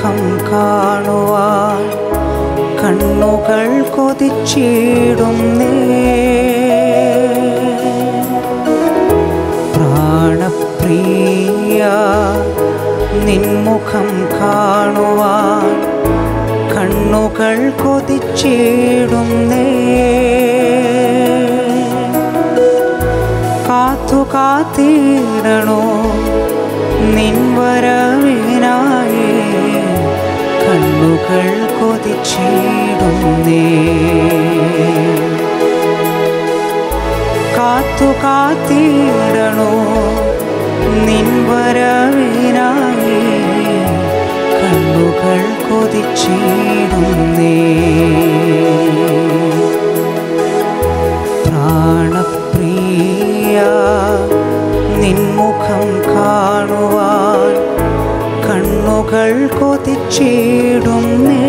നിൻമുഖം കാണുവാൻ കണ്ണുകൾ കൊതിച്ചിടുന്നേ പ്രാണപ്രിയ നിൻമുഖം കാണുവാൻ കണ്ണുകൾ കൊതിച്ചിടുന്നേ കാത്തു കാത്തിടണോ നിൻ വരവിനായി കണ്ണുകൾ കൊതിച്ചിടുന്നേ കാത്തു കാത്തിടണോ നിൻ വരവിനായി കണ്ണുകൾ കൊതിച്ചിടുന്നേ പ്രാണപ്രിയ നിൻമുഖം കാണുവാൻ കണ്ണുകൾ കൊതിച്ചിടുന്നേ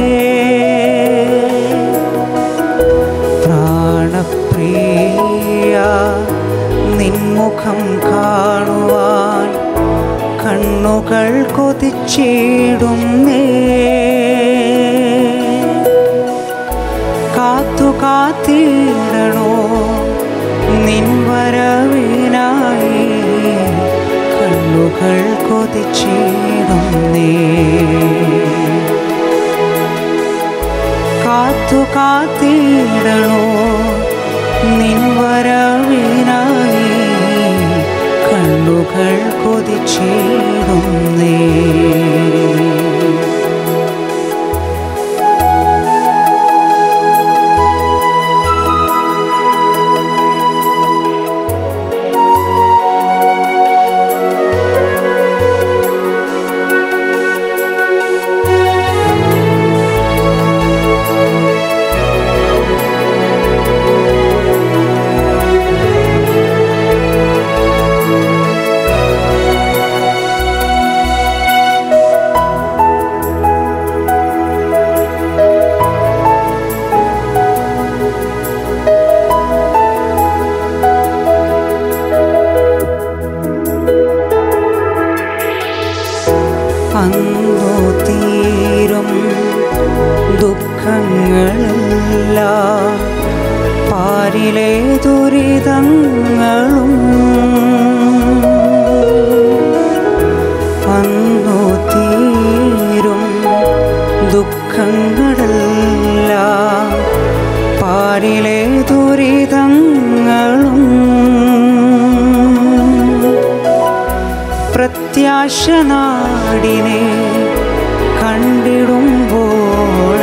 പ്രാണപ്രിയ നിൻമുഖം കാണുവാൻ കണ്ണുകൾ കൊതിച്ചിടുന്നേ കാത്തു കാത്തിടണോ നിൻ വരവിനായി കണ്ണുകൾ കൊതിച്ചിടുന്നേ കാത്തു കാത്തിടണോ നിൻ വരവിനായി കണ്ണുകൾ കൊതിച്ചിടുന്നേ അന്നു തീരും ദുഃഖങ്ങളെല്ലാം പാരിലെ ദുരിതങ്ങളും അന്നു തീരും ദുഃഖങ്ങളെല്ലാം പാരിലെ ദുരിതങ്ങളും പ്രത്യാശ നാടിനെ കണ്ടിടുമ്പോൾ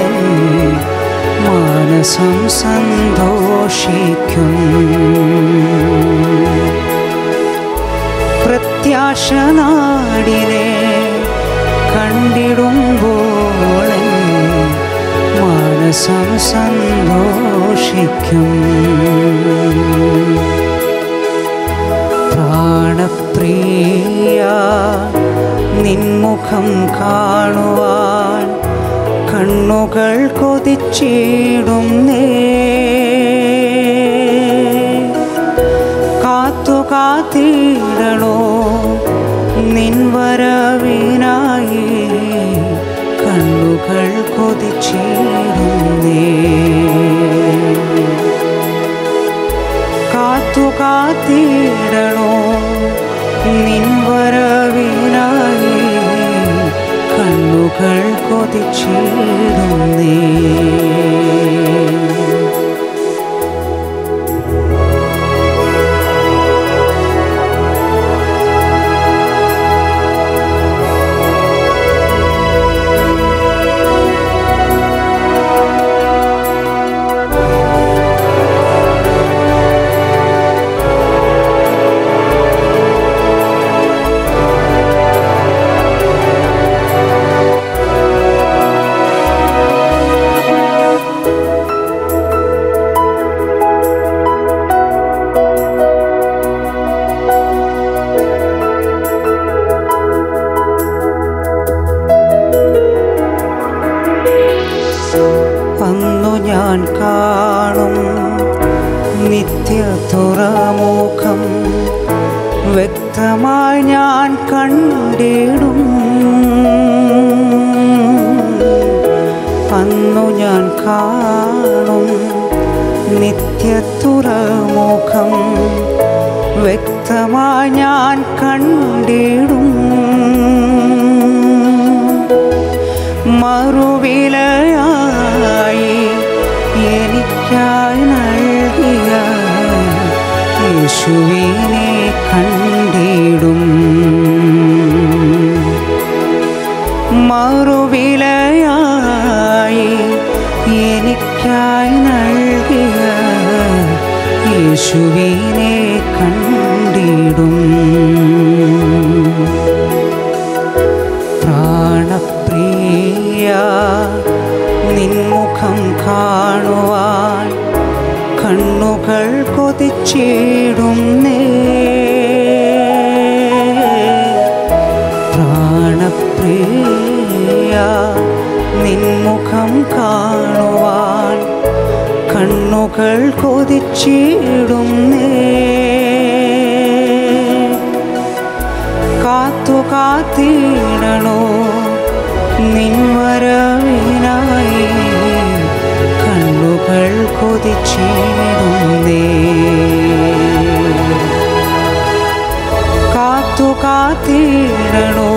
മാനസം സന്തോഷിക്കും പ്രത്യാശ നാടിനെ കണ്ടിടുമ്പോൾ മാനസം സന്തോഷിക്കും പ്രാണപ്രിയ നിൻമുഖം കാണുവാൻ കണ്ണുകൾ കൊതിച്ചിടുന്നേ കാത്തു കാത്തിടണോ നിൻ വരവിനായി കണ്ണുകൾ കൊതിച്ചിടുന്നേ കാത്തു കാത്തിടണോ നിൻ വരവിനായി കണ്ണുകൾ കൊതിച്ചിടുന്നേ അന്നു ഞാൻ കാണും നിത്യ തുറമുഖം വ്യക്തമായി ഞാൻ കണ്ടിടും അന്നു ഞാൻ കാണും നിത്യത്തുറമുഖം വ്യക്തമായി ഞാൻ കണ്ടിടും മറുവിലയായി എനിക്കായി നൽകിയ യേശുവിനെ കണ്ടിടും മറുവിലയായി എനിക്കായി നൽകിയ യേശുവിനെ കണ്ടിടും പ്രാണപ്രിയ നിൻമുഖം കാണുവാൻ കണ്ണുകൾ കൊതിച്ചിടുന്നേ പ്രാണപ്രിയ നിൻമുഖം കാണുവാൻ കണ്ണുകൾ കൊതിച്ചിടുന്നേ കാത്തു കാത്തിടണോ നിൻവരവിനായി കണ്ണുകൾ കൊതിച്ചിടുന്നേ കാത്തു കാത്തിടണോ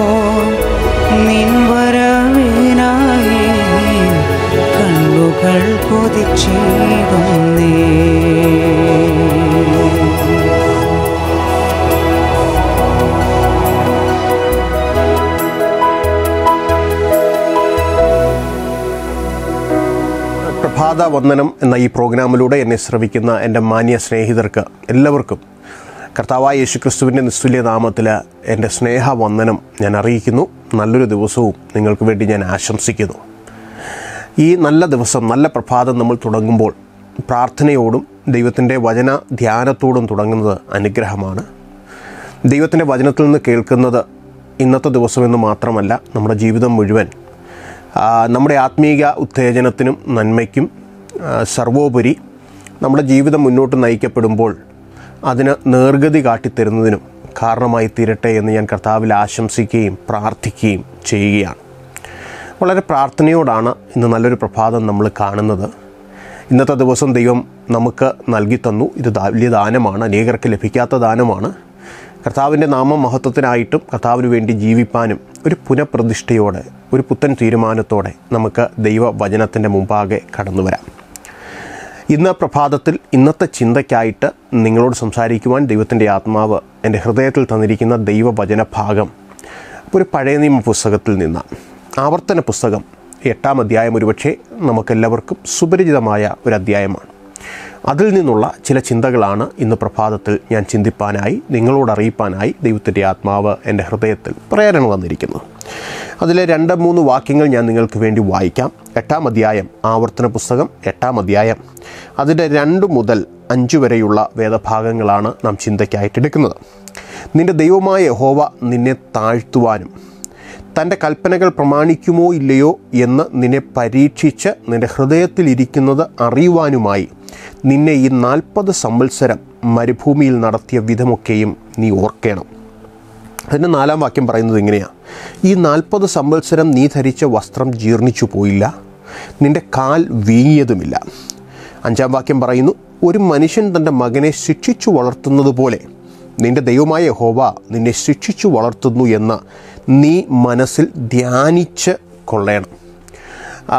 നിൻവരവിനായി കണ്ണുകൾ കൊതിച്ചിടുന്നേ പ്രഭാത വന്ദനം എന്ന ഈ പ്രോഗ്രാമിലൂടെ എന്നെ ശ്രവിക്കുന്ന എൻ്റെ മാന്യ സ്നേഹിതർക്ക് എല്ലാവർക്കും കർത്താവായ യേശുക്രിസ്തുവിൻ്റെ നിസ്തുല്യ നാമത്തിൽ എൻ്റെ സ്നേഹവന്ദനം ഞാൻ അറിയിക്കുന്നു നല്ലൊരു ദിവസവും നിങ്ങൾക്ക് വേണ്ടി ഞാൻ ആശംസിക്കുന്നു ഈ നല്ല ദിവസം നല്ല പ്രഭാതം നമ്മൾ തുടങ്ങുമ്പോൾ പ്രാർത്ഥനയോടും ദൈവത്തിൻ്റെ വചന ധ്യാനത്തോടും തുടങ്ങുന്നത് അനുഗ്രഹമാണ് ദൈവത്തിൻ്റെ വചനത്തിൽ നിന്ന് കേൾക്കുന്നത് ഇന്നത്തെ ദിവസമെന്ന് മാത്രമല്ല നമ്മുടെ ജീവിതം മുഴുവൻ ആ, നമ്മുടെ ആത്മീയ ഉത്തേജനത്തിനും നന്മയ്ക്കും ആ, സർവോപരി നമ്മുടെ ജീവിതം മുന്നോട്ട് നയിക്കപ്പെടുമ്പോൾ അതിന് നേർഗതി കാട്ടിത്തരുന്നതിനും കാരണമായി തീരട്ടെ എന്ന് ഞാൻ കർത്താവിൽ ആശംസിക്കുകയും പ്രാർത്ഥിക്കുകയും ചെയ്യുകയാണ് വളരെ പ്രാർത്ഥനയോടാണ് ഇന്ന് നല്ലൊരു പ്രഭാതം നമ്മൾ കാണുന്നത് ഇന്നത്തെ ദിവസം ദൈവം നമുക്ക് നൽകി തന്നു ഇത് ദാ- വലിയ ദാനമാണ് അനേകർക്ക് ലഭിക്കാത്ത ദാനമാണ് കർത്താവിൻ്റെ നാമം മഹത്വത്തിനായിട്ടും കർത്താവിന് വേണ്ടി ജീവിപ്പാനും ഒരു പുനഃപ്രതിഷ്ഠയോടെ ഒരു പുത്തൻ തീരുമാനത്തോടെ നമുക്ക് ദൈവവചനത്തിൻ്റെ മുമ്പാകെ കടന്നു വരാം ഇന്ന് പ്രഭാതത്തിൽ ഇന്നത്തെ ചിന്തയ്ക്കായിട്ട് നിങ്ങളോട് സംസാരിക്കുവാൻ ദൈവത്തിൻ്റെ ആത്മാവ് എൻ്റെ ഹൃദയത്തിൽ തന്നിരിക്കുന്ന ദൈവവചന ഭാഗം ഒരു പഴയ നിയമ പുസ്തകത്തിൽ നിന്നാണ് ആവർത്തന പുസ്തകം എട്ടാം അധ്യായം ഒരുപക്ഷെ നമുക്കെല്ലാവർക്കും സുപരിചിതമായ ഒരു അധ്യായമാണ് അതിൽ നിന്നുള്ള ചില ചിന്തകളാണ് ഇന്ന് പ്രഭാതത്തിൽ ഞാൻ ചിന്തിപ്പാനായി നിങ്ങളോട് അറിയിപ്പാനായി ദൈവത്തിൻ്റെ ആത്മാവ് എൻ്റെ ഹൃദയത്തിൽ പ്രേരണ തന്നിരിക്കുന്നത് അതിലെ രണ്ട് മൂന്ന് വാക്യങ്ങൾ ഞാൻ നിങ്ങൾക്ക് വേണ്ടി വായിക്കാം എട്ടാം അധ്യായം ആവർത്തന പുസ്തകം എട്ടാം അധ്യായം അതിൻ്റെ രണ്ട് മുതൽ അഞ്ച് വരെയുള്ള വേദഭാഗങ്ങളാണ് നാം ചിന്തയ്ക്കായിട്ട് എടുക്കുന്നത് നിന്റെ ദൈവമായ യഹോവ നിന്നെ താഴ്ത്തുവാനും തൻ്റെ കൽപ്പനകൾ പ്രമാണിക്കുമോ ഇല്ലയോ എന്ന് നിന്നെ പരീക്ഷിച്ച് നിന്റെ ഹൃദയത്തിലിരിക്കുന്നത് അറിയുവാനുമായി നിന്നെ ഈ നാൽപ്പത് സംവത്സരം മരുഭൂമിയിൽ നടത്തിയ വിധമൊക്കെയും നീ ഓർക്കണം അതിൻ്റെ നാലാം വാക്യം പറയുന്നത് ഇങ്ങനെയാണ് ഈ നാൽപ്പത് സംവത്സരം നീ ധരിച്ച വസ്ത്രം ജീർണിച്ചു പോയില്ല നിന്റെ കാൽ വീങ്ങിയതുമില്ല അഞ്ചാം വാക്യം പറയുന്നു ഒരു മനുഷ്യൻ തൻ്റെ മകനെ ശിക്ഷിച്ചു വളർത്തുന്നത് പോലെ നിന്റെ ദൈവമായ ഹോവ നിന്നെ ശിക്ഷിച്ചു വളർത്തുന്നു എന്ന് നീ മനസ്സിൽ ധ്യാനിച്ച് കൊള്ളണം ആ,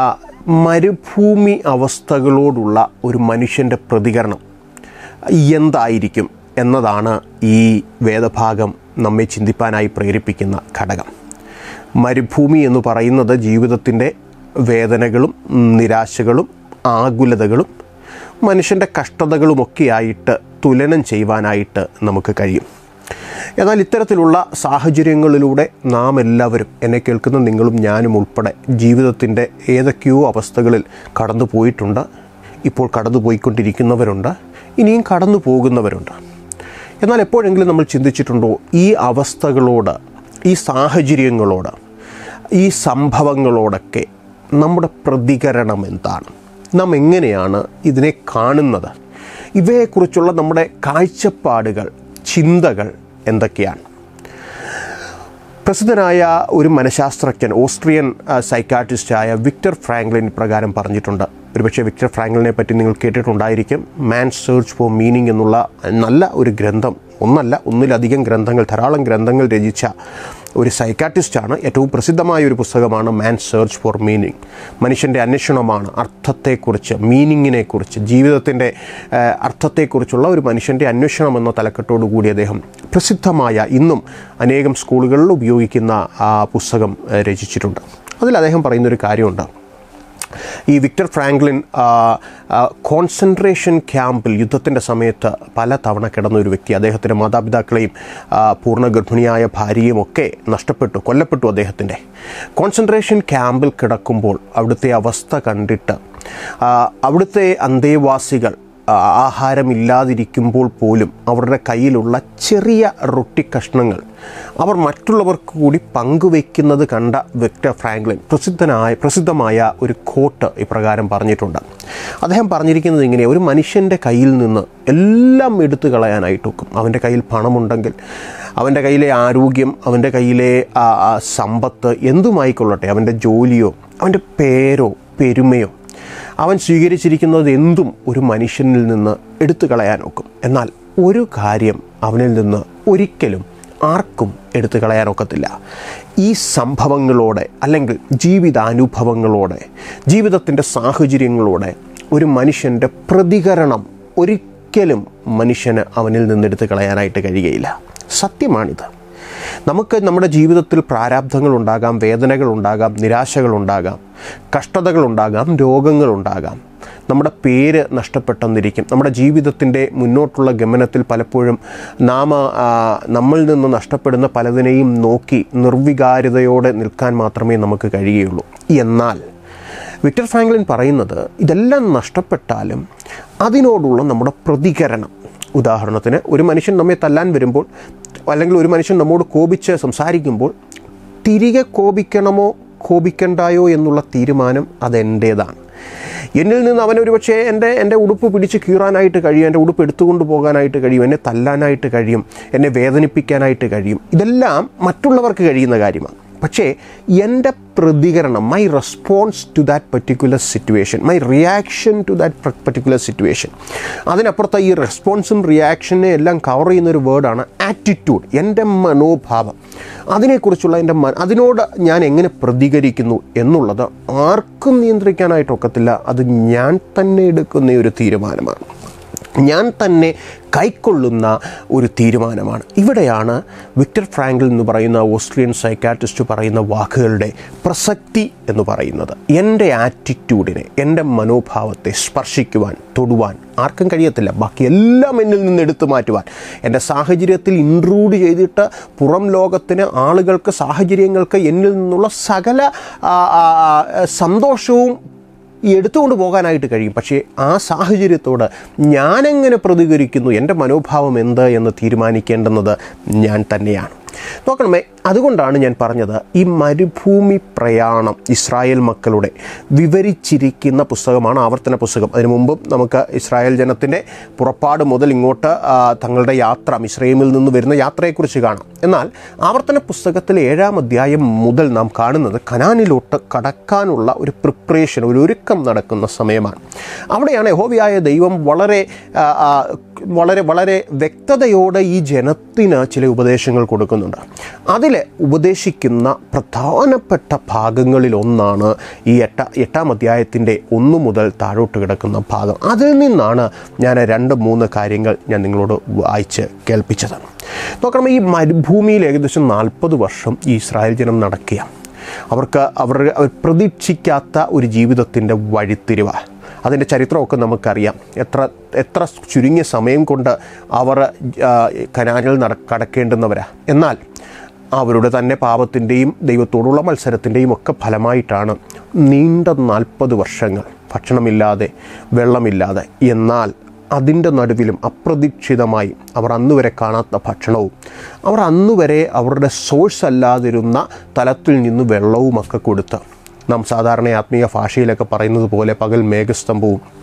മരുഭൂമി അവസ്ഥകളോടുള്ള ഒരു മനുഷ്യൻ്റെ പ്രതികരണം എന്തായിരിക്കും എന്നതാണ് ഈ വേദഭാഗം നമ്മെ ചിന്തിപ്പാനായി പ്രേരിപ്പിക്കുന്ന ഘടകം മരുഭൂമി എന്ന് പറയുന്നത് ജീവിതത്തിൻ്റെ വേദനകളും നിരാശകളും ആകുലതകളും മനുഷ്യൻ്റെ കഷ്ടതകളുമൊക്കെയായിട്ട് തുലനം ചെയ്യുവാനായിട്ട് നമുക്ക് കഴിയും എന്നാൽ ഇത്തരത്തിലുള്ള സാഹചര്യങ്ങളിലൂടെ നാം എല്ലാവരും എന്നെ കേൾക്കുന്ന നിങ്ങളും ഞാനും ഉൾപ്പെടെ ജീവിതത്തിൻ്റെ ഏതൊക്കെയോ അവസ്ഥകളിൽ കടന്നു പോയിട്ടുണ്ട് ഇപ്പോൾ കടന്നു പോയിക്കൊണ്ടിരിക്കുന്നവരുണ്ട് ഇനിയും കടന്നു പോകുന്നവരുണ്ട് എന്നാൽ എപ്പോഴെങ്കിലും നമ്മൾ ചിന്തിച്ചിട്ടുണ്ടോ ഈ അവസ്ഥകളോട് ഈ സാഹചര്യങ്ങളോട് ഈ സംഭവങ്ങളോടൊക്കെ നമ്മുടെ പ്രതികരണം എന്താണ് നാം എങ്ങനെയാണ് ഇതിനെ കാണുന്നത് ഇവയെക്കുറിച്ചുള്ള നമ്മുടെ കാഴ്ചപ്പാടുകൾ ചിന്തകൾ എന്തൊക്കെയാണ് പ്രസിദ്ധനായ ഒരു മനഃശാസ്ത്രജ്ഞൻ ഓസ്ട്രിയൻ ആ, സൈക്കാട്രിസ്റ്റായ വിക്ടർ ഫ്രാങ്ക്ലിൻ പ്രകാരം പറഞ്ഞിട്ടുണ്ട് ഒരുപക്ഷെ വിക്ടർ ഫ്രാങ്ക്ലിനെ പറ്റി നിങ്ങൾ കേട്ടിട്ടുണ്ടായിരിക്കും മാൻ സെർച്ച് ഫോർ മീനിങ് എന്നുള്ള നല്ല ഒരു ഗ്രന്ഥം ഒന്നല്ല ഒന്നിലധികം ഗ്രന്ഥങ്ങൾ ധാരാളം ഗ്രന്ഥങ്ങൾ രചിച്ച ഒരു സൈക്കാട്രിസ്റ്റാണ് ഏറ്റവും പ്രസിദ്ധമായ ഒരു പുസ്തകമാണ് മാൻ സെർച്ച് ഫോർ മീനിങ് മനുഷ്യൻ്റെ അന്വേഷണമാണ് അർത്ഥത്തെക്കുറിച്ച് മീനിങ്ങിനെക്കുറിച്ച് ജീവിതത്തിൻ്റെ ആ, അർത്ഥത്തെക്കുറിച്ചുള്ള ഒരു മനുഷ്യൻ്റെ അന്വേഷണം എന്ന തലക്കെട്ടോടു കൂടി അദ്ദേഹം പ്രസിദ്ധമായ ഇന്നും അനേകം സ്കൂളുകളിൽ ഉപയോഗിക്കുന്ന ആ പുസ്തകം ആ, രചിച്ചിട്ടുണ്ട് അതിൽ അദ്ദേഹം പറയുന്നൊരു കാര്യമുണ്ട് ഈ വിക്ടർ ഫ്രാങ്ക്ലിൻ കോൺസെൻട്രേഷൻ ക്യാമ്പിൽ യുദ്ധത്തിൻ്റെ സമയത്ത് പല തവണ കിടന്ന ഒരു വ്യക്തി അദ്ദേഹത്തിൻ്റെ മാതാപിതാക്കളെയും ആ, പൂർണ്ണ ഗർഭിണിയായ ഭാര്യയും ഒക്കെ നഷ്ടപ്പെട്ടു കൊല്ലപ്പെട്ടു അദ്ദേഹത്തിൻ്റെ കോൺസെൻട്രേഷൻ ക്യാമ്പിൽ കിടക്കുമ്പോൾ അവിടുത്തെ അവസ്ഥ കണ്ടിട്ട് ആ, അവിടുത്തെ അന്തേവാസികൾ ആ, ആഹാരമില്ലാതിരിക്കുമ്പോൾ പോലും അവരുടെ കയ്യിലുള്ള ചെറിയ റൊട്ടി കഷ്ണങ്ങൾ അവർ മറ്റുള്ളവർക്ക് കൂടി പങ്കുവയ്ക്കുന്നത് കണ്ട വിക്ടർ ഫ്രാങ്ക്ലിൻ പ്രസിദ്ധനായ പ്രസിദ്ധമായ ഒരു കോട്ട് ഇപ്രകാരം പറഞ്ഞിട്ടുണ്ട് അദ്ദേഹം പറഞ്ഞിരിക്കുന്നത് ഇങ്ങനെ ഒരു മനുഷ്യൻ്റെ കയ്യിൽ നിന്ന് എല്ലാം എടുത്തു കളയാനായിട്ട് വെക്കും അവൻ്റെ കയ്യിൽ പണമുണ്ടെങ്കിൽ അവൻ്റെ കയ്യിലെ ആരോഗ്യം അവൻ്റെ കയ്യിലെ ആ, ആ, സമ്പത്ത് എന്തുമായിക്കൊള്ളട്ടെ അവൻ്റെ ജോലിയോ അവൻ്റെ പേരോ പെരുമയോ അവൻ സ്വീകരിച്ചിരിക്കുന്നത് എന്തും ഒരു മനുഷ്യനിൽ നിന്ന് എടുത്തു കളയാൻ ഒക്കും എന്നാൽ ഒരു കാര്യം അവനിൽ നിന്ന് ഒരിക്കലും ആർക്കും എടുത്തു കളയാൻ ഒക്കത്തില്ല ഈ സംഭവങ്ങളോടെ അല്ലെങ്കിൽ ജീവിതാനുഭവങ്ങളോടെ ജീവിതത്തിൻ്റെ സാഹചര്യങ്ങളോടെ ഒരു മനുഷ്യൻ്റെ പ്രതികരണം ഒരിക്കലും മനുഷ്യന് അവനിൽ നിന്ന് എടുത്തു കളയാനായിട്ട് കഴിയുകയില്ല സത്യമാണിത് നമുക്ക് നമ്മുടെ ജീവിതത്തിൽ പ്രാരാബ്ധങ്ങളുണ്ടാകാം വേദനകളുണ്ടാകാം നിരാശകളുണ്ടാകാം കഷ്ടതകളുണ്ടാകാം രോഗങ്ങളുണ്ടാകാം നമ്മുടെ പേര് നഷ്ടപ്പെട്ടെന്നിരിക്കും നമ്മുടെ ജീവിതത്തിൻ്റെ മുന്നോട്ടുള്ള ഗമനത്തിൽ പലപ്പോഴും നാം ആ, നമ്മളിൽ നിന്ന് നഷ്ടപ്പെടുന്ന പലതിനെയും നോക്കി നിർവികാരതയോടെ നിൽക്കാൻ മാത്രമേ നമുക്ക് കഴിയുകയുള്ളൂ എന്നാൽ വിക്ടർ ഫ്രാങ്ക്ലിൻ പറയുന്നത് ഇതെല്ലാം നഷ്ടപ്പെട്ടാലും അതിനോടുള്ള നമ്മുടെ പ്രതികരണം ഉദാഹരണത്തിന് ഒരു മനുഷ്യൻ നമ്മെ തല്ലാൻ വരുമ്പോൾ അല്ലെങ്കിൽ ഒരു മനുഷ്യൻ നമ്മോട് കോപിച്ച് സംസാരിക്കുമ്പോൾ തിരികെ കോപിക്കണമോ കോപിക്കണ്ടായോ എന്നുള്ള തീരുമാനം അതെൻ്റേതാണ് എന്നിൽ നിന്ന് അവൻ ഒരുപക്ഷെ എൻ്റെ എൻ്റെ ഉടുപ്പ് പിടിച്ച് കീറാനായിട്ട് കഴിയും എൻ്റെ ഉടുപ്പ് എടുത്തുകൊണ്ട് പോകാനായിട്ട് കഴിയും എന്നെ തല്ലാനായിട്ട് കഴിയും എന്നെ വേദനിപ്പിക്കാനായിട്ട് കഴിയും ഇതെല്ലാം മറ്റുള്ളവർക്ക് കഴിയുന്ന കാര്യമാണ് പക്ഷേ എൻ്റെ പ്രതികരണം my response to that particular situation my reaction to that particular situation അതിനപ്പുറത്ത് ഈ റെസ്പോൺസും റിയാക്ഷനെ എല്ലാം കവർ ചെയ്യുന്ന ഒരു വേർഡാണ് ആറ്റിറ്റ്യൂഡ് എൻ്റെ മനോഭാവം അതിനെക്കുറിച്ചുള്ള എൻ്റെ മ അതിനോട് ഞാൻ എങ്ങനെ പ്രതികരിക്കുന്നു എന്നുള്ളത് ആർക്കും നിയന്ത്രിക്കാനായിട്ടൊക്കത്തില്ല അത് ഞാൻ തന്നെ എടുക്കുന്ന ഒരു തീരുമാനമാണ് ഞാൻ തന്നെ കൈക്കൊള്ളുന്ന ഒരു തീരുമാനമാണ് ഇവിടെയാണ് വിക്ടർ ഫ്രാങ്കിൾ എന്ന് പറയുന്ന ഓസ്ട്രിയൻ സൈക്കാട്രിസ്റ്റ് പറയുന്ന വാക്കുകളുടെ പ്രസക്തി എന്ന് പറയുന്നത് എൻ്റെ ആറ്റിറ്റ്യൂഡിനെ എൻ്റെ മനോഭാവത്തെ സ്പർശിക്കുവാൻ തൊടുവാൻ ആർക്കും കഴിയത്തില്ല ബാക്കി എല്ലാം എന്നിൽ നിന്ന് എടുത്തു മാറ്റുവാൻ എൻ്റെ സാഹചര്യത്തിൽ ഇൻക്ലൂഡ് ചെയ്തിട്ട് പുറം ലോകത്തിന് ആളുകൾക്ക് സാഹചര്യങ്ങൾക്ക് എന്നിൽ നിന്നുള്ള സകല ആ, ആ, ആ, സന്തോഷവും ഈ എടുത്തുകൊണ്ട് പോകാനായിട്ട് കഴിയും പക്ഷേ ആ സാഹചര്യത്തോട് ഞാനെങ്ങനെ പ്രതികരിക്കുന്നു എൻ്റെ മനോഭാവം എന്ത് എന്ന് തീരുമാനിക്കേണ്ടുന്നത് ഞാൻ തന്നെയാണ് നോക്കണമേ അതുകൊണ്ടാണ് ഞാൻ പറഞ്ഞത് ഈ മരുഭൂമി പ്രയാണം ഇസ്രായേൽ മക്കളുടെ വിവരിച്ചിരിക്കുന്ന പുസ്തകമാണ് ആവർത്തന പുസ്തകം അതിനു മുമ്പും നമുക്ക് ഇസ്രായേൽ ജനത്തിൻ്റെ പുറപ്പാട് മുതൽ ഇങ്ങോട്ട് ആ, തങ്ങളുടെ യാത്ര മിശ്രൈമിൽ നിന്ന് വരുന്ന യാത്രയെക്കുറിച്ച് കാണാം എന്നാൽ ആവർത്തന പുസ്തകത്തിലെ ഏഴാം അധ്യായം മുതൽ നാം കാണുന്നത് കനാനിലോട്ട് കടക്കാനുള്ള ഒരു പ്രിപ്പറേഷൻ ഒരു ഒരുക്കം നടക്കുന്ന സമയമാണ് അവിടെയാണ് യഹോവയായ ദൈവം വളരെ ആ, ആ, വളരെ വളരെ വ്യക്തതയോടെ ഈ ജനത്തിന് ചില ഉപദേശങ്ങൾ കൊടുക്കുന്നുണ്ട് അതിൽ ഉപദേശിക്കുന്ന പ്രധാനപ്പെട്ട ഭാഗങ്ങളിൽ ഒന്നാണ് ഈ എട്ട എട്ടാം അധ്യായത്തിൻ്റെ ഒന്നു മുതൽ താഴോട്ട് കിടക്കുന്ന ഭാഗം അതിൽ നിന്നാണ് ഞാൻ രണ്ട് മൂന്ന് കാര്യങ്ങൾ ഞാൻ നിങ്ങളോട് വായിച്ച് കേൾപ്പിച്ചത് നോക്കണം ഈ മരുഭൂമിയിൽ ഏകദേശം നാൽപ്പത് വർഷം ഈ ഇസ്രായേൽ ജനം നടക്കുക അവർക്ക് അവർ അവർ പ്രതീക്ഷിക്കാത്ത ഒരു ജീവിതത്തിൻ്റെ വഴിത്തിരിവ അതിൻ്റെ ചരിത്രമൊക്കെ നമുക്കറിയാം എത്ര എത്ര ചുരുങ്ങിയ സമയം കൊണ്ട് അവർ ആ, കനാലിൽ നട കടക്കേണ്ടുന്നവരാ എന്നാൽ അവരുടെ തന്നെ പാപത്തിൻ്റെയും ദൈവത്തോടുള്ള മത്സരത്തിൻ്റെയും ഒക്കെ ഫലമായിട്ടാണ് നീണ്ട നാൽപ്പത് വർഷങ്ങൾ ഭക്ഷണമില്ലാതെ വെള്ളമില്ലാതെ എന്നാൽ അതിൻ്റെ നടുവിലും അപ്രതീക്ഷിതമായി അവർ അന്നുവരെ കാണാത്ത ഭക്ഷണവും അവർ അന്നുവരെ അവരുടെ സോഴ്സ് അല്ലാതിരുന്ന തലത്തിൽ നിന്ന് വെള്ളവുമൊക്കെ കൊടുത്ത് നാം സാധാരണ ആത്മീയ ഭാഷയിലൊക്കെ പറയുന്നത് പോലെ പകൽ മേഘസ്തംഭവും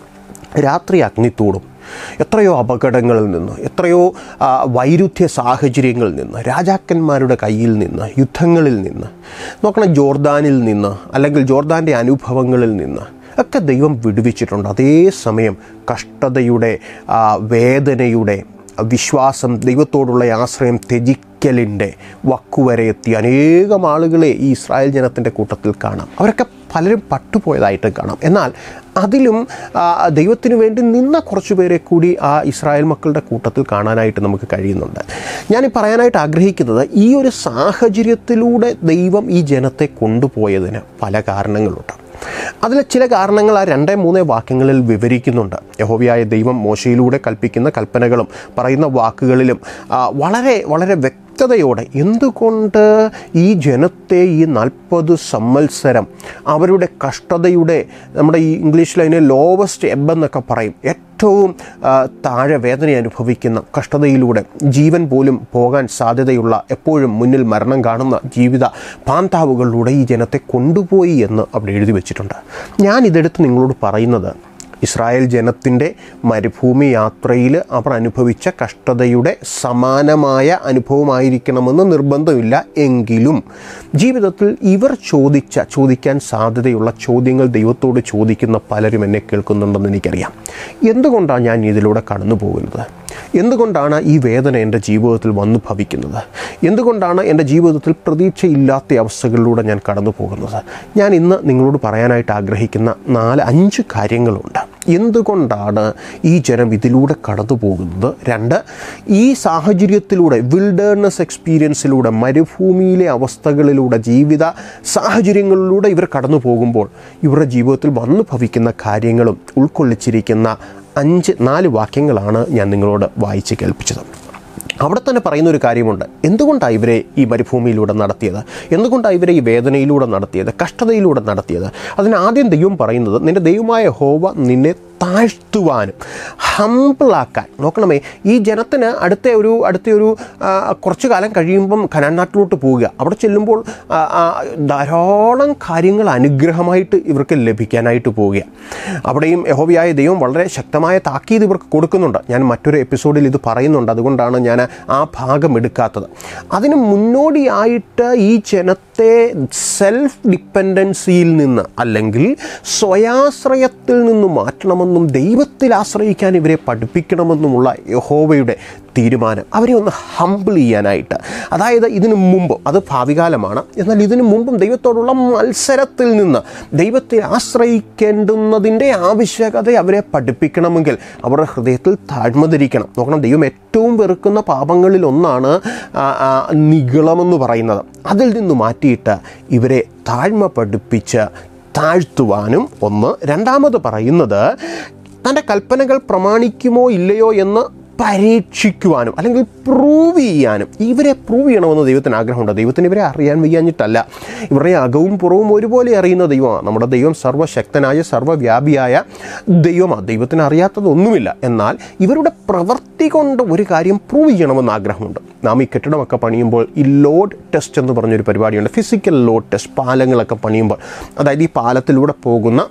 രാത്രി അഗ്നിത്തൂടും എത്രയോ അപകടങ്ങളിൽ നിന്ന് എത്രയോ ആ, വൈരുദ്ധ്യ സാഹചര്യങ്ങളിൽ നിന്ന് രാജാക്കന്മാരുടെ കയ്യിൽ നിന്ന് യുദ്ധങ്ങളിൽ നിന്ന് നോക്കണം ജോർദാനിൽ നിന്ന് അല്ലെങ്കിൽ ജോർദാൻ്റെ അനുഭവങ്ങളിൽ നിന്ന് ഒക്കെ ദൈവം വിടുവിച്ചിട്ടുണ്ട് അതേസമയം കഷ്ടതയുടെ ആ, വേദനയുടെ വിശ്വാസം ദൈവത്തോടുള്ള ആശ്രയം ത്യജിക്കലിൻ്റെ വക്കുവരെ എത്തി അനേകം ആളുകളെ ഈ ഇസ്രായേൽ ജനത്തിൻ്റെ കൂട്ടത്തിൽ കാണാം അവരൊക്കെ പലരും പട്ടുപോയതായിട്ട് കാണാം എന്നാൽ അതിലും ആ, ദൈവത്തിന് വേണ്ടി നിന്ന കുറച്ചു പേരെ കൂടി ആ ഇസ്രായേൽ മക്കളുടെ കൂട്ടത്തിൽ കാണാനായിട്ട് നമുക്ക് കഴിയുന്നുണ്ട് ഞാൻ ഈ പറയാനായിട്ട് ആഗ്രഹിക്കുന്നത് ഈ ഒരു സാഹചര്യത്തിലൂടെ ദൈവം ഈ ജനത്തെ കൊണ്ടുപോയതിന് പല കാരണങ്ങളുണ്ട് അതിൽ ചില കാരണങ്ങൾ ആ രണ്ടേ മൂന്നേ വാക്യങ്ങളിൽ വിവരിക്കുന്നുണ്ട് യഹോവയായ ദൈവം മോശയിലൂടെ കൽപ്പിക്കുന്ന കൽപ്പനകളും പറയുന്ന വാക്കുകളിലും ആ, വളരെ വളരെ വ്യക്തതയോടെ എന്തുകൊണ്ട് ഈ ജനത്തെ ഈ നാൽപ്പത് സംവത്സരം അവരുടെ കഷ്ടതയുടെ നമ്മുടെ ഈ ഇംഗ്ലീഷിൽ അതിനെ ലോവസ്റ്റ് എബ് എന്നൊക്കെ പറയും ഏറ്റവും ആ, താഴെ വേദന അനുഭവിക്കുന്ന കഷ്ടതയിലൂടെ ജീവൻ പോലും പോകാൻ സാധ്യതയുള്ള എപ്പോഴും മുന്നിൽ മരണം കാണുന്ന ജീവിത പാന്താവുകളിലൂടെ ഈ ജനത്തെ കൊണ്ടുപോയി എന്ന് അവിടെ എഴുതി വെച്ചിട്ടുണ്ട് ഞാൻ ഇതെടുത്ത് നിങ്ങളോട് പറയുന്നത് ഇസ്രായേൽ ജനത്തിൻ്റെ മരുഭൂമി യാത്രയിൽ അവർ അനുഭവിച്ച കഷ്ടതയുടെ സമാനമായ അനുഭവമായിരിക്കണമെന്ന് നിർബന്ധമില്ല എങ്കിലും ജീവിതത്തിൽ ഇവർ ചോദിച്ച ചോദിക്കാൻ സാധ്യതയുള്ള ചോദ്യങ്ങൾ ദൈവത്തോട് ചോദിക്കുന്ന പലരും എന്നെ കേൾക്കുന്നുണ്ടെന്ന് എനിക്കറിയാം എന്തുകൊണ്ടാണ് ഞാൻ ഇതിലൂടെ കടന്നു പോകുന്നത് എന്തുകൊണ്ടാണ് ഈ വേദന എൻ്റെ ജീവിതത്തിൽ വന്നു ഭവിക്കുന്നത് എന്തുകൊണ്ടാണ് എൻ്റെ ജീവിതത്തിൽ പ്രതീക്ഷയില്ലാത്ത അവസ്ഥകളിലൂടെ ഞാൻ കടന്നു പോകുന്നത് ഞാൻ ഇന്ന് നിങ്ങളോട് പറയാനായിട്ട് ആഗ്രഹിക്കുന്ന നാല് അഞ്ച് കാര്യങ്ങളുണ്ട് എന്തുകൊണ്ടാണ് ഈ ജനം ഇതിലൂടെ കടന്നു പോകുന്നത് രണ്ട് ഈ സാഹചര്യത്തിലൂടെ വിൽഡേർനെസ് എക്സ്പീരിയൻസിലൂടെ മരുഭൂമിയിലെ അവസ്ഥകളിലൂടെ ജീവിത സാഹചര്യങ്ങളിലൂടെ ഇവർ കടന്നു പോകുമ്പോൾ ഇവരുടെ ജീവിതത്തിൽ വന്നു ഭവിക്കുന്ന കാര്യങ്ങളും ഉൾക്കൊള്ളിച്ചിരിക്കുന്ന അഞ്ച് നാല് വാക്യങ്ങളാണ് ഞാൻ നിങ്ങളോട് വായിച്ച് കേൾപ്പിച്ചത് അവിടെ തന്നെ പറയുന്ന ഒരു കാര്യമുണ്ട് എന്തുകൊണ്ടാണ് ഇവരെ ഈ മരുഭൂമിയിലൂടെ നടത്തിയത് എന്തുകൊണ്ടാണ് ഇവരെ ഈ വേദനയിലൂടെ നടത്തിയത് കഷ്ടതയിലൂടെ നടത്തിയത് അതിന് ആദ്യം ദൈവം പറയുന്നത് നിന്റെ ദൈവമായ ഹോവ നിന്നെ താഴ്ത്തുവാനും ഹമ്പിളാക്കാൻ നോക്കണമേ ഈ ജനത്തിന് അടുത്ത ഒരു അടുത്ത ഒരു ആ, കുറച്ചു കാലം കഴിയുമ്പം ഖനാൻ നാട്ടിലോട്ട് പോവുക അവിടെ ചെല്ലുമ്പോൾ ആ, ആ, ധാരാളം കാര്യങ്ങൾ അനുഗ്രഹമായിട്ട് ഇവർക്ക് ലഭിക്കാനായിട്ട് പോവുക അവിടെയും യഹോവയായ ദൈവം വളരെ ശക്തമായ താക്കീത് ഇവർക്ക് കൊടുക്കുന്നുണ്ട് ഞാൻ മറ്റൊരു എപ്പിസോഡിൽ ഇത് പറയുന്നുണ്ട് അതുകൊണ്ടാണ് ഞാൻ ആ ഭാഗം എടുക്കാത്തത് അതിന് മുന്നോടിയായിട്ട് ഈ ജനത്തെ സെൽഫ് ഡിപ്പെൻഡൻസിയിൽ നിന്ന് അല്ലെങ്കിൽ സ്വയാശ്രയത്തിൽ നിന്ന് മാറ്റണമെന്നും ദൈവത്തിൽ ആശ്രയിക്കാൻ ഇവരെ പഠിപ്പിക്കണമെന്നുമുള്ള യഹോവയുടെ തീരുമാനം അവരെ ഒന്ന് ഹമ്പിൾ ചെയ്യാനായിട്ട് അതായത് ഇതിനു മുമ്പ് അത് ഭാവികാലമാണ് എന്നാൽ ഇതിനു മുമ്പും ദൈവത്തോടുള്ള മത്സരത്തിൽ നിന്ന് ദൈവത്തെ ആശ്രയിക്കേണ്ടുന്നതിൻ്റെ ആവശ്യകത അവരെ പഠിപ്പിക്കണമെങ്കിൽ അവരുടെ ഹൃദയത്തിൽ താഴ്മ ധരിക്കണം നോക്കണം ദൈവം ഏറ്റവും വെറുക്കുന്ന പാപങ്ങളിൽ ഒന്നാണ് ആ, ആ, നിഗളമെന്ന് പറയുന്നത് അതിൽ നിന്ന് മാറ്റിയിട്ട് ഇവരെ താഴ്മ പഠിപ്പിച്ച് താഴ്ത്തുവാനും ഒന്ന് രണ്ടാമത് പറയുന്നത് തൻ്റെ കൽപ്പനകൾ പ്രമാണിക്കുമോ ഇല്ലയോ എന്ന് പരീക്ഷിക്കുവാനും അല്ലെങ്കിൽ പ്രൂവ് ചെയ്യാനും ഇവരെ പ്രൂവ് ചെയ്യണമെന്ന് ദൈവത്തിന് ആഗ്രഹമുണ്ട് ദൈവത്തിന് ഇവരെ അറിയാൻ വയ്യാഞ്ഞിട്ടല്ല ഇവരുടെ അകവും പുറവും ഒരുപോലെ അറിയുന്ന ദൈവമാണ് നമ്മുടെ ദൈവം സർവ്വശക്തനായ സർവ്വവ്യാപിയായ ദൈവമാണ് ദൈവത്തിന് അറിയാത്തതൊന്നുമില്ല എന്നാൽ ഇവരുടെ പ്രവൃത്തി കൊണ്ട് ഒരു കാര്യം പ്രൂവ് ചെയ്യണമെന്ന് ആഗ്രഹമുണ്ട് നാം ഈ കെട്ടിടമൊക്കെ പണിയുമ്പോൾ ഈ ലോഡ് ടെസ്റ്റ് എന്ന് പറഞ്ഞൊരു പരിപാടിയുണ്ട് ഫിസിക്കൽ ലോഡ് ടെസ്റ്റ് പാലങ്ങളൊക്കെ പണിയുമ്പോൾ അതായത് ഈ പാലത്തിലൂടെ പോകുന്ന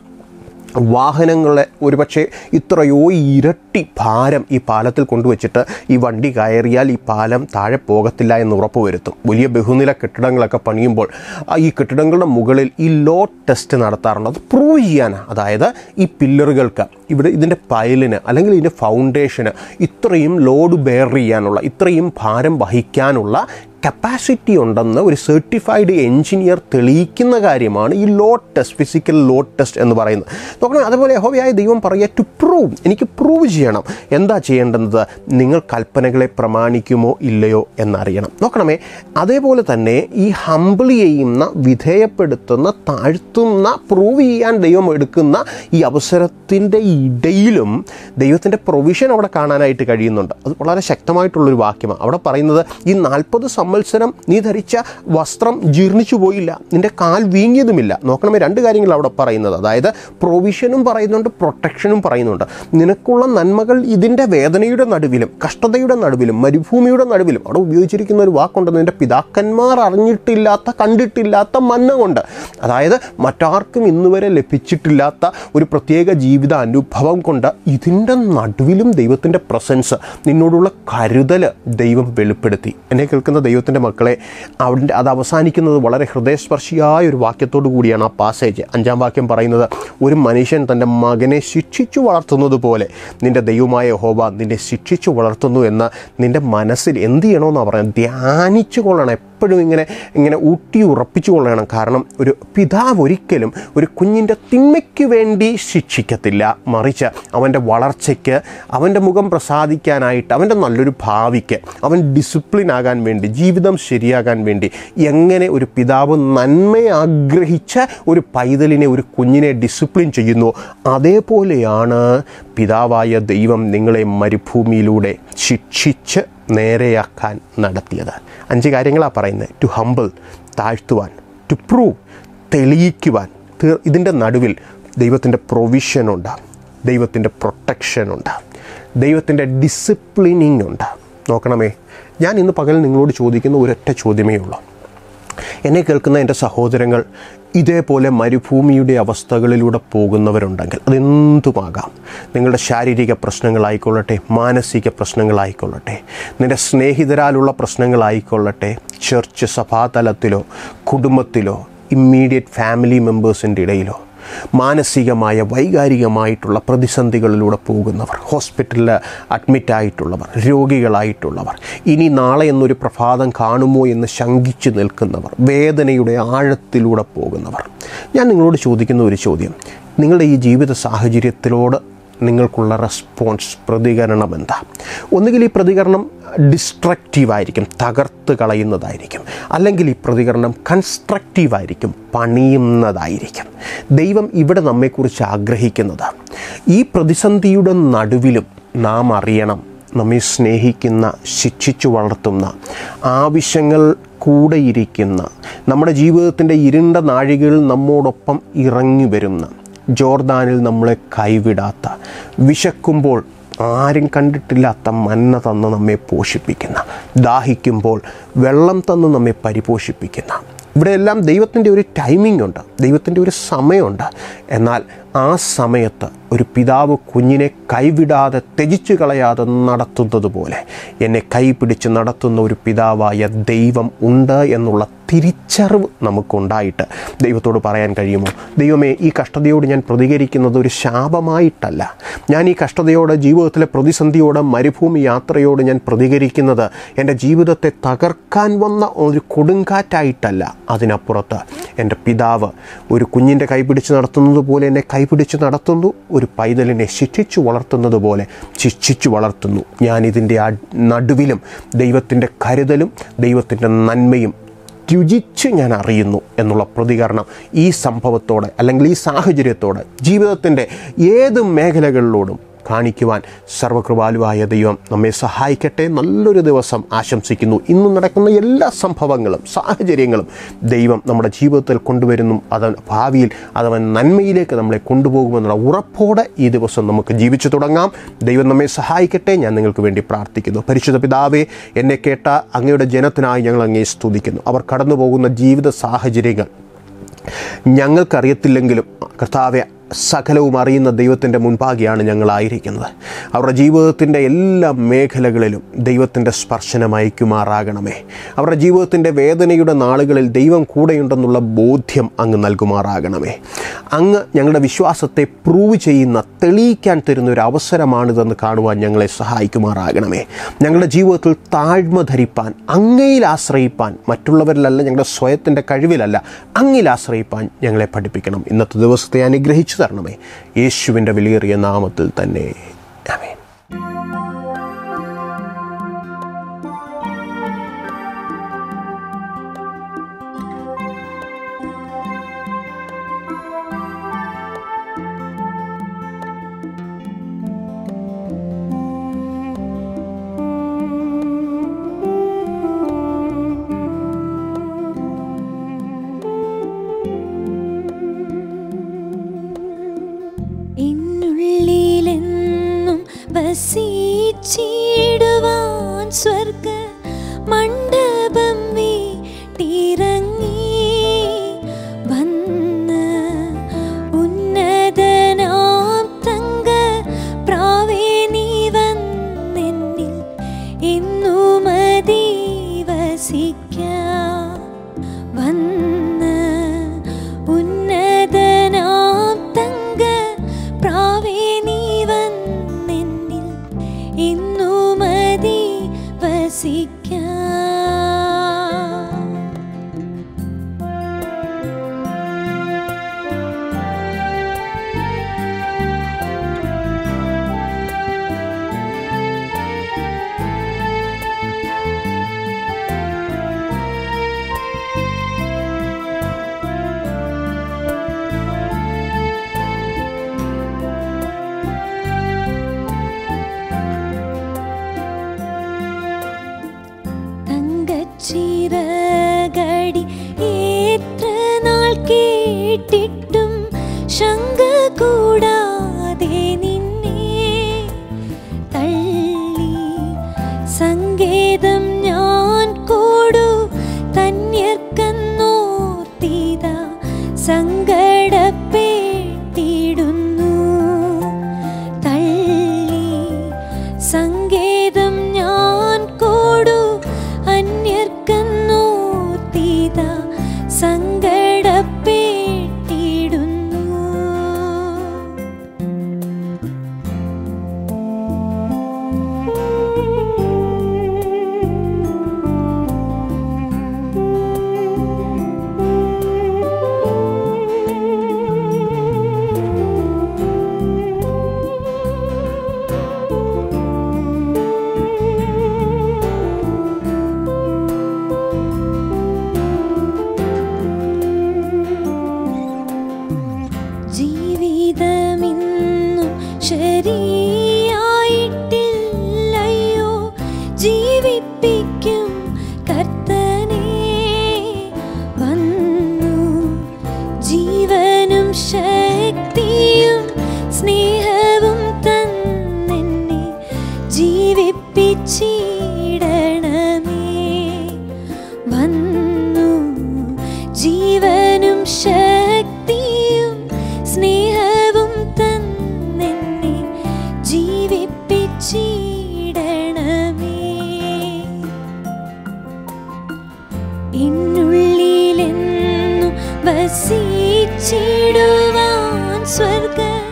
വാഹനങ്ങളെ ഒരുപക്ഷെ ഇത്രയോ ഇരട്ടി ഭാരം ഈ പാലത്തിൽ കൊണ്ടുവച്ചിട്ട് ഈ വണ്ടി കയറിയാൽ ഈ പാലം താഴെ പോകത്തില്ല എന്ന് ഉറപ്പുവരുത്തും വലിയ ബഹുനില കെട്ടിടങ്ങളൊക്കെ പണിയുമ്പോൾ ആ ഈ കെട്ടിടങ്ങളുടെ മുകളിൽ ഈ ലോഡ് ടെസ്റ്റ് നടത്താറുണ്ട് അത് പ്രൂവ് ചെയ്യാനാണ് അതായത് ഈ പില്ലറുകൾക്ക് ഇവിടെ ഇതിൻ്റെ പയലിന് അല്ലെങ്കിൽ ഇതിൻ്റെ ഫൗണ്ടേഷന് ഇത്രയും ലോഡ് ബെയർ ചെയ്യാനുള്ള ഇത്രയും ഭാരം വഹിക്കാനുള്ള കപ്പാസിറ്റി ഉണ്ടെന്ന് ഒരു സർട്ടിഫൈഡ് എഞ്ചിനീയർ തെളിയിക്കുന്ന കാര്യമാണ് ഈ load test physical load test എന്ന് പറയുന്നത് നോക്കണം അതുപോലെ യഹോവയായ ദൈവം പറയുക ടു പ്രൂവ് എനിക്ക് പ്രൂവ് ചെയ്യണം എന്താ ചെയ്യേണ്ടത് നിങ്ങൾ കൽപ്പനകളെ പ്രമാണിക്കുമോ ഇല്ലയോ എന്നറിയണം നോക്കണമേ അതേപോലെ തന്നെ ഈ ഹമ്പിൾ ചെയ്യുന്ന വിധേയപ്പെടുത്തുന്ന താഴ്ത്തുന്ന പ്രൂവ് ചെയ്യാൻ ദൈവം എടുക്കുന്ന ഈ അവസരത്തിൻ്റെ ഇടയിലും ദൈവത്തിൻ്റെ പ്രൊവിഷൻ അവിടെ കാണാനായിട്ട് കഴിയുന്നുണ്ട് അത് വളരെ ശക്തമായിട്ടുള്ളൊരു വാക്യമാണ് അവിടെ പറയുന്നത് ഈ നാൽപ്പത് സംവത്സരം നീ ധരിച്ച വസ്ത്രം ജീർണിച്ചു പോയില്ല നിന്റെ കാൽ വീങ്ങിയതുമില്ല നോക്കണമേ രണ്ട് കാര്യങ്ങൾ അവിടെ പറയുന്നത് അതായത് പ്രൊവിഷനും പറയുന്നുണ്ട് പ്രൊട്ടക്ഷനും പറയുന്നുണ്ട് നിനക്കുള്ള നന്മകൾ ഇതിൻ്റെ വേദനയുടെ നടുവിലും കഷ്ടതയുടെ നടുവിലും മരുഭൂമിയുടെ നടുവിലും അവിടെ ഉപയോഗിച്ചിരിക്കുന്ന ഒരു വാക്കുണ്ട് നിന്റെ പിതാക്കന്മാർ അറിഞ്ഞിട്ടില്ലാത്ത കണ്ടിട്ടില്ലാത്ത മന്ന കൊണ്ട് അതായത് മറ്റാർക്കും ഇന്നുവരെ ലഭിച്ചിട്ടില്ലാത്ത ഒരു പ്രത്യേക ജീവിത അനുഭവം കൊണ്ട് ഇതിൻ്റെ നടുവിലും ദൈവത്തിൻ്റെ പ്രസൻസ് നിന്നോടുള്ള കരുതൽ ദൈവം വെളിപ്പെടുത്തി എന്നെ കേൾക്കുന്ന ദൈവത്തിൻ്റെ മക്കളെ അവിടെ അത് അവസാനിക്കുന്നത് വളരെ ഹൃദയസ്പർശിയായ ഒരു വാക്യത്തോടു കൂടിയാണ് ആ പാസേജ് അഞ്ചാം വാക്യം പറയുന്നത് ഒരു മനുഷ്യൻ തൻ്റെ മകനെ ശിക്ഷിച്ചു വളർത്തുന്നത് പോലെ നിൻ്റെ ദൈവമായ ഹോബ നിന്നെ ശിക്ഷിച്ചു വളർത്തുന്നു എന്ന് നിൻ്റെ മനസ്സിൽ എന്ത് ചെയ്യണമെന്നാണ് പറയുന്നത് ധ്യാനിച്ചു കൊള്ളണം എപ്പോഴും ഇങ്ങനെ ഇങ്ങനെ ഊട്ടി ഉറപ്പിച്ചു കൊള്ളണം കാരണം ഒരു പിതാവ് ഒരിക്കലും ഒരു കുഞ്ഞിൻ്റെ തിന്മയ്ക്ക് വേണ്ടി ശിക്ഷിക്കത്തില്ല മറിച്ച് അവൻ്റെ വളർച്ചയ്ക്ക് അവൻ്റെ മുഖം പ്രസാദിക്കാനായിട്ട് അവൻ്റെ നല്ലൊരു ഭാവിക്ക് അവൻ ഡിസിപ്ലിൻ ആകാൻ വേണ്ടി ജീവിതം ശരിയാകാൻ വേണ്ടി എങ്ങനെ ഒരു പിതാവ് നന്മ ആഗ്രഹിച്ച ഒരു പൈതലിനെ ഒരു കുഞ്ഞിനെ ഡിസിപ്ലിൻ ചെയ്യുന്നു അതേപോലെയാണ് പിതാവായ ദൈവം നിങ്ങളെ മരുഭൂമിയിലൂടെ ശിക്ഷിച്ച് നേരെയാക്കാൻ നടത്തിയത് അഞ്ച് കാര്യങ്ങളാണ് പറയുന്നത് ടു ഹംബിൾ താഴ്ത്തുവാൻ ടു പ്രൂവ് തെളിയിക്കുവാൻ തീർ ഇതിൻ്റെ നടുവിൽ ദൈവത്തിൻ്റെ പ്രൊവിഷനുണ്ട് ദൈവത്തിൻ്റെ പ്രൊട്ടക്ഷനുണ്ട് ദൈവത്തിൻ്റെ ഡിസിപ്ലിനിങ് ഉണ്ട് നോക്കണമേ ഞാൻ ഇന്ന് പകൽ നിങ്ങളോട് ചോദിക്കുന്ന ഒരൊറ്റ ചോദ്യമേ ഉള്ളൂ എന്നെ കേൾക്കുന്ന എൻ്റെ സഹോദരങ്ങൾ ഇതേപോലെ മരുഭൂമിയുടെ അവസ്ഥകളിലൂടെ പോകുന്നവരുണ്ടെങ്കിൽ അതെന്തുമാകാം നിങ്ങളുടെ ശാരീരിക പ്രശ്നങ്ങളായിക്കൊള്ളട്ടെ മാനസിക പ്രശ്നങ്ങളായിക്കൊള്ളട്ടെ നിൻ്റെ സ്നേഹിതരാലുള്ള പ്രശ്നങ്ങളായിക്കൊള്ളട്ടെ ചർച്ച് സഭാതലത്തിലോ കുടുംബത്തിലോ ഇമ്മീഡിയറ്റ് ഫാമിലി മെമ്പേഴ്സിൻ്റെ ഇടയിലോ മാനസികമായ വൈകാരികമായിട്ടുള്ള പ്രതിസന്ധികളിലൂടെ പോകുന്നവർ ഹോസ്പിറ്റലിൽ അഡ്മിറ്റായിട്ടുള്ളവർ രോഗികളായിട്ടുള്ളവർ ഇനി നാളെ എന്നൊരു പ്രഭാതം കാണുമോ എന്ന് ശങ്കിച്ചു നിൽക്കുന്നവർ വേദനയുടെ ആഴത്തിലൂടെ പോകുന്നവർ ഞാൻ നിങ്ങളോട് ചോദിക്കുന്ന ഒരു ചോദ്യം നിങ്ങളുടെ ഈ ജീവിത സാഹചര്യത്തിലോട് നിങ്ങൾക്കുള്ള റെസ്പോൺസ് പ്രതികരണം എന്താ ഒന്നുകിൽ ഈ പ്രതികരണം ഡിസ്ട്രക്റ്റീവായിരിക്കും തകർത്ത് കളയുന്നതായിരിക്കും അല്ലെങ്കിൽ ഈ പ്രതികരണം കൺസ്ട്രക്റ്റീവായിരിക്കും പണിയുന്നതായിരിക്കും ദൈവം ഇവിടെ നമ്മെക്കുറിച്ച് ആഗ്രഹിക്കുന്നത് ഈ പ്രതിസന്ധിയുടെ നടുവിലും നാം അറിയണം നമ്മെ സ്നേഹിക്കുന്ന ശിക്ഷിച്ചു വളർത്തുന്ന ആവശ്യങ്ങൾ കൂടെയിരിക്കുന്ന നമ്മുടെ ജീവിതത്തിൻ്റെ ഇരുണ്ട നാഴികയിൽ നമ്മോടൊപ്പം ഇറങ്ങി വരുന്ന ജോർദാനിൽ നമ്മളെ കൈവിടാത്ത വിശക്കുമ്പോൾ ആരും കണ്ടിട്ടില്ലാത്ത മന്ന തന്ന് നമ്മെ പോഷിപ്പിക്കുന്ന ദാഹിക്കുമ്പോൾ വെള്ളം തന്ന് നമ്മെ പരിപോഷിപ്പിക്കുന്ന ഇവിടെയെല്ലാം ദൈവത്തിൻ്റെ ഒരു ടൈമിംഗ് ഉണ്ട് ദൈവത്തിൻ്റെ ഒരു സമയമുണ്ട് എന്നാൽ ആ സമയത്ത് ഒരു പിതാവ് കുഞ്ഞിനെ കൈവിടാതെ ത്യജിച്ചു കളയാതെ നടത്തുന്നത് പോലെ എന്നെ കൈപിടിച്ച് നടത്തുന്ന ഒരു പിതാവായ ദൈവം ഉണ്ട് എന്നുള്ള തിരിച്ചറിവ് നമുക്കുണ്ടായിട്ട് ദൈവത്തോട് പറയാൻ കഴിയുമോ ദൈവമേ ഈ കഷ്ടതയോട് ഞാൻ പ്രതികരിക്കുന്നത് ഒരു ശാപമായിട്ടല്ല ഞാൻ ഈ കഷ്ടതയോട് ജീവിതത്തിലെ പ്രതിസന്ധിയോട് മരുഭൂമി യാത്രയോട് ഞാൻ പ്രതികരിക്കുന്നത് എൻ്റെ ജീവിതത്തെ തകർക്കാൻ വന്ന ഒരു കൊടുങ്കാറ്റായിട്ടല്ല അതിനപ്പുറത്ത് എൻ്റെ പിതാവ് ഒരു കുഞ്ഞിൻ്റെ കൈപിടിച്ച് നടത്തുന്നത് പോലെ എന്നെ കൈപിടിച്ച് നടത്തുന്നു ഒരു പൈതലിനെ ശിക്ഷിച്ചു വളർത്തുന്നത് പോലെ ശിക്ഷിച്ചു വളർത്തുന്നു ഞാൻ ഇതിൻ്റെ ആ നടുവിലും ദൈവത്തിൻ്റെ കരുതലും ദൈവത്തിൻ്റെ നന്മയും രുചിച്ച് ഞാൻ അറിയുന്നു എന്നുള്ള പ്രതികരണം ഈ സംഭവത്തോടെ അല്ലെങ്കിൽ ഈ സാഹചര്യത്തോടെ ജീവിതത്തിൻ്റെ ഏത് മേഖലകളിലോടും കാണിക്കുവാൻ സർവകൃപാലുവായ ദൈവം നമ്മെ സഹായിക്കട്ടെ നല്ലൊരു ദിവസം ആശംസിക്കുന്നു ഇന്ന് നടക്കുന്ന എല്ലാ സംഭവങ്ങളും സാഹചര്യങ്ങളും ദൈവം നമ്മുടെ ജീവിതത്തിൽ കൊണ്ടുവരുന്നു അത് ഭാവിയിൽ അതവൻ നന്മയിലേക്ക് നമ്മളെ കൊണ്ടുപോകുമെന്നുള്ള ഉറപ്പോടെ ഈ ദിവസം നമുക്ക് ജീവിച്ചു തുടങ്ങാം ദൈവം നമ്മെ സഹായിക്കട്ടെ ഞാൻ നിങ്ങൾക്ക് വേണ്ടി പ്രാർത്ഥിക്കുന്നു പരിശുദ്ധ പിതാവേ എന്നെ കേട്ട അങ്ങയുടെ ജനത്തിനായി ഞങ്ങൾ അങ്ങേ സ്തുതിക്കുന്നു അവർ കടന്നു പോകുന്ന ജീവിത സാഹചര്യങ്ങൾ ഞങ്ങൾക്കറിയത്തില്ലെങ്കിലും കർത്താവെ സകലവും അറിയുന്ന ദൈവത്തിൻ്റെ മുൻപാകെയാണ് ഞങ്ങളായിരിക്കുന്നത് അവരുടെ ജീവിതത്തിൻ്റെ എല്ലാ മേഖലകളിലും ദൈവത്തിൻ്റെ സ്പർശനം അയക്കുമാറാകണമേ അവരുടെ ജീവിതത്തിൻ്റെ വേദനയുടെ നാളുകളിൽ ദൈവം കൂടെയുണ്ടെന്നുള്ള ബോധ്യം അങ്ങ് നൽകുമാറാകണമേ അങ്ങ് ഞങ്ങളുടെ വിശ്വാസത്തെ പ്രൂവ് ചെയ്യുന്ന തെളിയിക്കാൻ തരുന്ന ഒരു അവസരമാണിതെന്ന് കാണുവാൻ ഞങ്ങളെ സഹായിക്കുമാറാകണമേ ഞങ്ങളുടെ ജീവിതത്തിൽ താഴ്മ ധരിപ്പാൻ അങ്ങയിൽ ആശ്രയിപ്പാൻ മറ്റുള്ളവരിലല്ല ഞങ്ങളുടെ സ്വയത്തിൻ്റെ കഴിവിലല്ല അങ്ങിൽ ആശ്രയിപ്പാൻ ഞങ്ങളെ പഠിപ്പിക്കണം ഇന്നത്തെ ദിവസത്തെ അനുഗ്രഹിച്ചു തരണമേ യേശുവിൻ്റെ വിലയേറിയ നാമത്തിൽ തന്നെ ആമേൻ മതി വസിക്കാം വന്ന് ഉന്നതനാം തങ്ക പ്രാവേ നീ വന്നെന്നിൽ ഇന്നു മതി വസിക്കാം തങ്കച്ചിറകടി എത്ര നാൾ കേട്ടിട്ടും ശങ്ക കൂടാതെ നിന്നെ തള്ളി സങ്കേതം ഞാൻ കൂടു തന്യർക്കന്നോർത്തിത സങ്കടപ്പെട്ടിടുന്നു തള്ളി സങ്കേതം ഞാൻ കൂടു അന്യർക്കന്നോർത്തിത സങ്കടപ്പെട്ടിടുന്നു ജീവിതമിന്നും ശരിയായിട്ടില്ലയോ ജീവിപ്പിക്കും കർത്തനെ വന്നു ജീവനും ശക്തിയും സ്നേഹവും തന്നെന്നെ ജീവിപ്പിച്ചിടണമേ വന്നു ജീവനും ശക്തിയും സ്നേഹവും തന്നെന്നെ ജീവിപ്പിച്ചിടണമേ എന്നുള്ളിലെന്നും വസിച്ചിടുവാൻ സ്വർഗ